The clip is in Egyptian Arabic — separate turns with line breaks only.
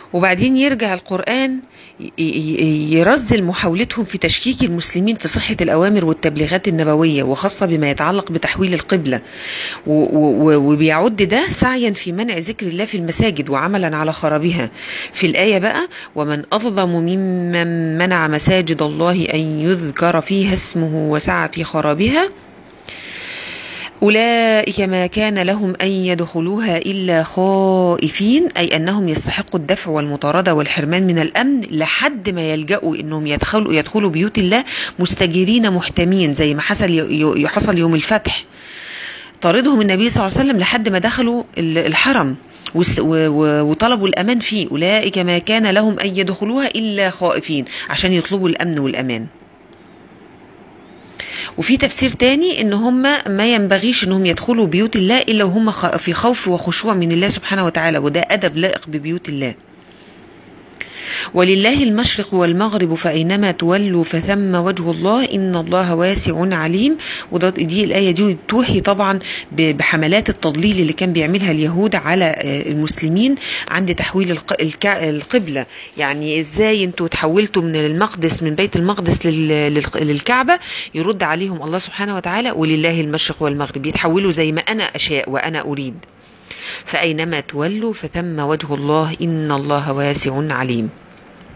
وبعدين يرجع القرآن ي- ي- يرذل محاولتهم في تشكيك المسلمين في صحة الأوامر والتبليغات النبوية وخاصة بما يتعلق بتحويل القبلة و- و- وبيعد ده سعيا في منع ذكر الله في المساجد وعملا على خرابها في الآية بقى ومن أظلم ممن منع مساجد الله أن يذكر فيها اسمه وسعى في خرابها أولئك ما كان لهم أن يدخلوها إلا خائفين أي أنهم يستحقوا الدفع والمطاردة والحرمان من الأمن لحد ما يلجأوا أنهم يدخلوا, يدخلوا بيوت الله مستجيرين محتمين زي ما حصل ي- حصل يوم الفتح طاردهم النبي صلى الله عليه وسلم لحد ما دخلوا ال- الحرم وس- و- و- وطلبوا الأمان فيه أولئك ما كان لهم أن يدخلوها إلا خائفين عشان يطلبوا الأمن والأمان وفي تفسير تاني ان هم ما ينبغيش انهم يدخلوا بيوت الله الا وهم خ- في خوف وخشوع من الله سبحانه وتعالى وده ادب لائق ببيوت الله ولله المشرق والمغرب فأينما تولوا فثم وجه الله إن الله واسع عليم وده دي الآية دي توحي طبعا ب- بحملات التضليل اللي كان بيعملها اليهود على آه، المسلمين عند تحويل الق- الك- القبلة يعني إزاي أنتوا تحولتوا من المقدس من بيت المقدس لل- للق- للكعبة يرد عليهم الله سبحانه وتعالى ولله المشرق والمغرب يتحولوا زي ما أنا أشاء وأنا أريد فأينما تولوا فثم وجه الله إن الله واسع عليم